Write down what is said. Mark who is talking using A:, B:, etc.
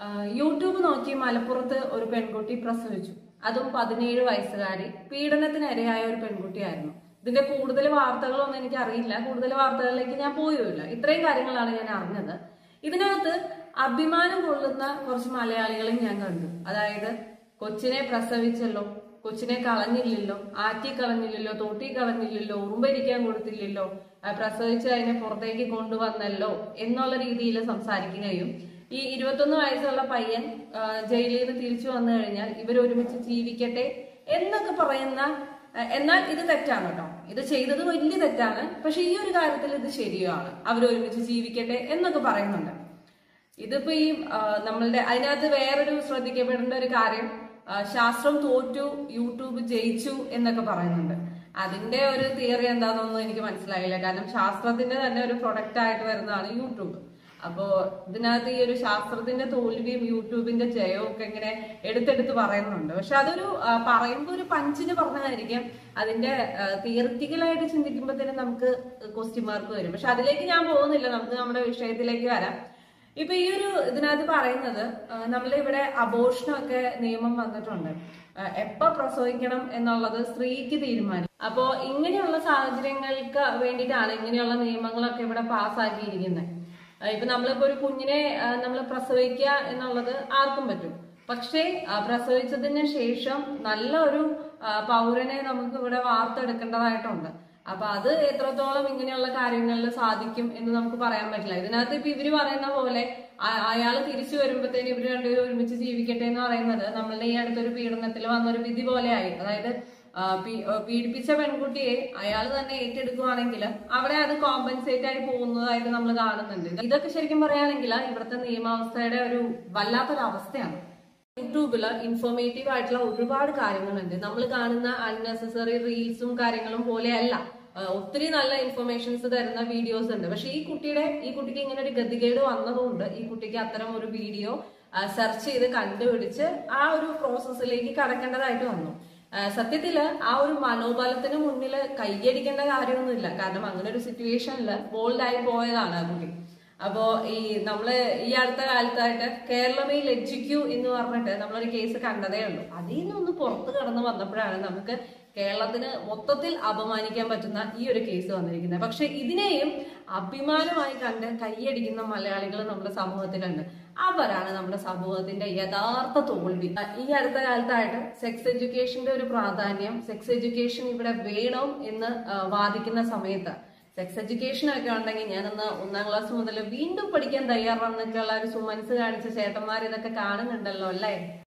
A: ആ, യൂട്യൂബ് നോക്കി മലപ്പുറത്ത് ഒരു പെൺകുട്ടി പ്രസവിച്ചു അതും പതിനേഴ് വയസ്സുകാരി പീഡനത്തിനിരയായ ഒരു പെൺകുട്ടിയായിരുന്നു ഇതിന്റെ കൂടുതൽ വാർത്തകളൊന്നും എനിക്ക് അറിയില്ല കൂടുതൽ വാർത്തകളിലേക്ക് ഞാൻ പോയുമില്ല ഇത്രയും കാര്യങ്ങളാണ് ഞാൻ അറിഞ്ഞത് ഇതിനകത്ത് അഭിമാനം കൊള്ളുന്ന കുറച്ച് മലയാളികളെ ഞാൻ കണ്ടു അതായത് കൊച്ചിനെ പ്രസവിച്ചല്ലോ കൊച്ചിനെ കളഞ്ഞില്ലല്ലോ ആറ്റി കളഞ്ഞില്ലല്ലോ തോട്ടി കളഞ്ഞില്ലല്ലോ ഉറുമ്പരിക്കാൻ കൊടുത്തില്ലല്ലോ ആ, പ്രസവിച്ച് അതിനെ പുറത്തേക്ക് കൊണ്ടുവന്നല്ലോ എന്നുള്ള രീതിയിൽ സംസാരിക്കുകയും ഈ ഇരുപത്തൊന്ന് വയസ്സുള്ള പയ്യൻ ആ, ജയിലിൽ നിന്ന് തിരിച്ചു വന്നു കഴിഞ്ഞാൽ ഇവർ ഒരുമിച്ച് ജീവിക്കട്ടെ എന്നൊക്കെ പറയുന്ന ആ, എന്നാൽ ഇത് തെറ്റാണ് കേട്ടോ ഇത് ചെയ്തത് വലിയ തെറ്റാണ് പക്ഷെ ഈ ഒരു കാര്യത്തിൽ ഇത് ശരിയാണ് അവർ ഒരുമിച്ച് ജീവിക്കട്ടെ എന്നൊക്കെ പറയുന്നുണ്ട് ഇതിപ്പോ ഈ ആ, നമ്മളുടെ അതിനകത്ത് വേറൊരു ശ്രദ്ധിക്കപ്പെടേണ്ട ഒരു കാര്യം ആ, ശാസ്ത്രം തോറ്റു യൂട്യൂബ് ജയിച്ചു എന്നൊക്കെ പറയുന്നുണ്ട് അതിന്റെ ഒരു തിയറി എന്താണെന്നൊന്നും എനിക്ക് മനസ്സിലായില്ല കാരണം ശാസ്ത്രത്തിന്റെ തന്നെ ഒരു പ്രൊഡക്റ്റ് ആയിട്ട് വരുന്നതാണ് യൂട്യൂബ് അപ്പോ ഇതിനകത്ത് ഈ ഒരു ശാസ്ത്രത്തിന്റെ തോൽവിയും യൂട്യൂബിന്റെ ജയവും ഒക്കെ ഇങ്ങനെ എടുത്തെടുത്ത് പറയുന്നുണ്ട് പക്ഷെ അതൊരു ആ, പറയുമ്പോ ഒരു പഞ്ചിന് പറഞ്ഞതായിരിക്കും അതിന്റെ തിയറിറ്റിക്കലായിട്ട് ചിന്തിക്കുമ്പോഴത്തേനും നമുക്ക് ക്വസ്റ്റ്യൻ മാർക്ക് വരും പക്ഷെ അതിലേക്ക് ഞാൻ പോകുന്നില്ല നമുക്ക് നമ്മുടെ വിഷയത്തിലേക്ക് വരാം ഇപ്പൊ ഈ ഒരു ഇതിനകത്ത് പറയുന്നത് ആ, നമ്മളുടെ ഇവിടെ അബോഷണമൊക്കെ നിയമം വന്നിട്ടുണ്ട് ആ, എപ്പോ പ്രസവിക്കണം എന്നുള്ളത് സ്ത്രീക്ക് തീരുമാനം അപ്പോ ഇങ്ങനെയുള്ള സാഹചര്യങ്ങൾക്ക് വേണ്ടിയിട്ടാണ് ഇങ്ങനെയുള്ള നിയമങ്ങളൊക്കെ ഇവിടെ പാസ്സാക്കിയിരിക്കുന്നത് ഇപ്പൊ നമ്മളിപ്പോ ഒരു കുഞ്ഞിനെ നമ്മൾ പ്രസവിക്കുക എന്നുള്ളത് ആർക്കും പറ്റും പക്ഷേ ആ, പ്രസവിച്ചതിന് ശേഷം നല്ല ഒരു ആ, പൗരനെ നമുക്ക് ഇവിടെ വാർത്തെടുക്കേണ്ടതായിട്ടുണ്ട് അപ്പൊ അത് എത്രത്തോളം ഇങ്ങനെയുള്ള കാര്യങ്ങളിൽ സാധിക്കും എന്ന് നമുക്ക് പറയാൻ പറ്റില്ല ഇതിനകത്ത് ഇപ്പൊ ഇവര് പറയുന്ന പോലെ അയാൾ തിരിച്ചു വരുമ്പോഴത്തേന് ഇവര് രണ്ടുപേരും ഒരുമിച്ച് ജീവിക്കട്ടെ എന്ന് പറയുന്നത് നമ്മളുടെ ഈ അടുത്തൊരു പീഡനത്തിൽ വന്നൊരു വിധി പോലെയായി അതായത് ആ, പീ- ആ, പീഡിപ്പിച്ച പെൺകുട്ടിയെ അയാൾ തന്നെ ഏറ്റെടുക്കുവാണെങ്കിൽ അവിടെ അത് കോമ്പൻസേറ്റ് ആയി പോകുന്നതായിട്ട് നമ്മൾ കാണുന്നുണ്ട് ഇതൊക്കെ ശരിക്കും പറയുകയാണെങ്കിൽ ഇവിടുത്തെ നിയമാവസ്ഥയുടെ ഒരു വല്ലാത്തൊരു അവസ്ഥയാണ് യൂട്യൂബിൽ ഇൻഫോർമേറ്റീവ് ആയിട്ടുള്ള ഒരുപാട് കാര്യങ്ങളുണ്ട് നമ്മൾ കാണുന്ന അൺനെസസറി റീൽസും കാര്യങ്ങളും പോലെയല്ല ആ, ഒത്തിരി നല്ല ഇൻഫർമേഷൻസ് തരുന്ന വീഡിയോസ് ഉണ്ട് പക്ഷെ ഈ കുട്ടിയുടെ ഈ കുട്ടിക്ക് ഇങ്ങനെ ഒരു ഗതികേട് വന്നതുകൊണ്ട് ഈ കുട്ടിക്ക് അത്തരം ഒരു വീഡിയോ സെർച്ച് ചെയ്ത് കണ്ടുപിടിച്ച് ആ ഒരു പ്രോസസ്സിലേക്ക് കടക്കേണ്ടതായിട്ട് വന്നു ആ, സത്യത്തില് ആ ഒരു മനോബലത്തിന് മുന്നിൽ കൈയടിക്കേണ്ട കാര്യമൊന്നുമില്ല കാരണം അങ്ങനെ ഒരു സിറ്റുവേഷനിൽ ബോൾഡായി പോയതാണ് ആ കുട്ടി അപ്പോ ഈ നമ്മള് ഈ അടുത്ത കാലത്തായിട്ട് കേരളമേ ലജ്ജിക്കൂ എന്ന് പറഞ്ഞിട്ട് നമ്മളൊരു കേസ് കണ്ടതേ ഉള്ളൂ അതിൽ നിന്നൊന്ന് പുറത്ത് കടന്ന് വന്നപ്പോഴാണ് നമുക്ക് കേരളത്തിന് മൊത്തത്തിൽ അപമാനിക്കാൻ പറ്റുന്ന ഈ ഒരു കേസ് വന്നിരിക്കുന്നത് പക്ഷെ ഇതിനെയും അഭിമാനമായി കണ്ട് കൈയടിക്കുന്ന മലയാളികൾ നമ്മുടെ സമൂഹത്തിലുണ്ട് അവരാണ് നമ്മുടെ സമൂഹത്തിന്റെ യഥാർത്ഥ തോൽവി ഈ അടുത്ത കാലത്തായിട്ട് സെക്സ് എഡ്യൂക്കേഷന്റെ ഒരു പ്രാധാന്യം സെക്സ് എഡ്യൂക്കേഷൻ ഇവിടെ വേണം എന്ന് ആ, വാദിക്കുന്ന സമയത്ത് സെക്സ് എഡ്യൂക്കേഷൻ ഒക്കെ ഉണ്ടെങ്കിൽ ഞാനൊന്ന് ഒന്നാം ക്ലാസ് മുതൽ വീണ്ടും പഠിക്കാൻ തയ്യാറാണെന്നൊക്കെയുള്ള ഒരു സുമനസ് കാണിച്ച ചേട്ടന്മാർ ഇതൊക്കെ കാണുന്നുണ്ടല്ലോ അല്ലേ